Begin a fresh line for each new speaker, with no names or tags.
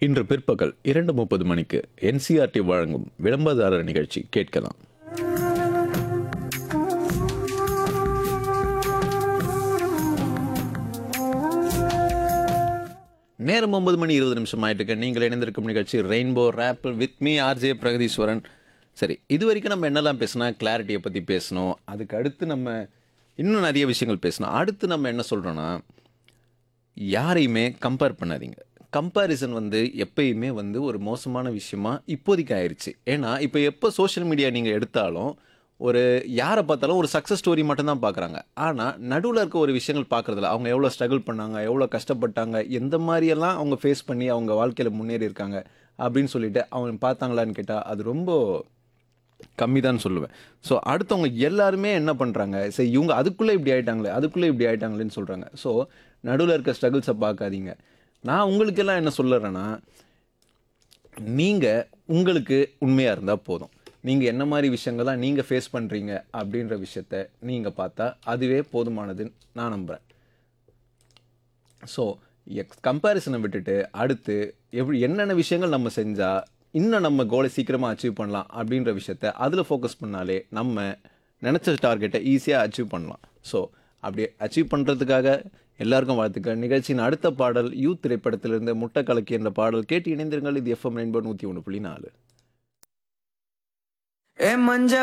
இன்று பிற்பகல் இரண்டு முப்பது மணிக்கு என்சிஆர்டி வழங்கும் விளம்பரதாரர் நிகழ்ச்சி கேட்கலாம் நேரம் ஒன்பது மணி இருபது நிமிஷம் ஆயிட்டு இருக்கு நீங்கள் இணைந்திருக்கும் நிகழ்ச்சி rainbow rap with me RJ Pragadeeswaran சரி இது வரைக்கும் நம்ம என்னெல்லாம் பேசினா கிளாரிட்டியை பற்றி பேசணும் அதுக்கு அடுத்து நம்ம இன்னும் நிறைய விஷயங்கள் பேசணும் அடுத்து நம்ம என்ன சொல்கிறோன்னா யாரையுமே கம்பேர் பண்ணாதீங்க கம்பேரிசன் வந்து எப்பயுமே வந்து ஒரு மோசமான விஷயமா இப்போதைக்கு ஆயிடுச்சு ஏன்னா இப்போ எப்போ சோஷியல் மீடியா நீங்கள் எடுத்தாலும் ஒரு யாரை பார்த்தாலும் ஒரு சக்ஸஸ் ஸ்டோரி மட்டும்தான் பார்க்குறாங்க ஆனால் நடுவில் இருக்க ஒரு விஷயங்கள் பார்க்குறதில்ல அவங்க எவ்வளோ ஸ்ட்ரகிள் பண்ணாங்க எவ்வளோ கஷ்டப்பட்டாங்க எந்த மாதிரியெல்லாம் அவங்க ஃபேஸ் பண்ணி அவங்க வாழ்க்கையில் முன்னேறி இருக்காங்க அப்படின்னு சொல்லிட்டு அவங்க பார்த்தாங்களான்னு கேட்டால் அது ரொம்ப கம்மி தான் சொல்லுவேன் ஸோ அடுத்தவங்க எல்லாருமே என்ன பண்ணுறாங்க சரி இவங்க அதுக்குள்ளே இப்படி ஆயிட்டாங்களே அதுக்குள்ளே இப்படி ஆயிட்டாங்களேன்னு சொல்கிறாங்க ஸோ நடுவில் இருக்க ஸ்ட்ரகிள்ஸை பார்க்காதீங்க நான் உங்களுக்கெல்லாம் என்ன சொல்லுறேன்னா நீங்கள் உங்களுக்கு உண்மையாக இருந்தால் போதும் நீங்கள் என்ன மாதிரி விஷயங்கள்லாம் நீங்கள் ஃபேஸ் பண்ணுறீங்க அப்படின்ற விஷயத்த நீங்கள் பார்த்தா அதுவே போதுமானதுன்னு நான் நம்புகிறேன் ஸோ எக்ஸ் கம்பேரிசனை விட்டுட்டு அடுத்து எப்படி என்னென்ன விஷயங்கள் நம்ம செஞ்சால் இன்னும் நம்ம கோலை சீக்கிரமாக அச்சீவ் பண்ணலாம் அப்படின்ற விஷயத்த அதில் ஃபோக்கஸ் பண்ணாலே நம்ம நினச்ச டார்கெட்டை ஈஸியாக அச்சீவ் பண்ணலாம் ஸோ அப்படி அச்சீவ் பண்ணுறதுக்காக எல்லாருக்கும் வாழ்த்துக்கள் நிகழ்ச்சியின் அடுத்த பாடல் யூத் திரைப்படத்திலிருந்து முட்டை கலக்கி என்ற பாடல் கேட்டு இணைந்திருங்கள் இது எஃப்எம் ரெயின்போ நூற்றி ஒன்று புள்ளி நாலு
ஏ மஞ்ச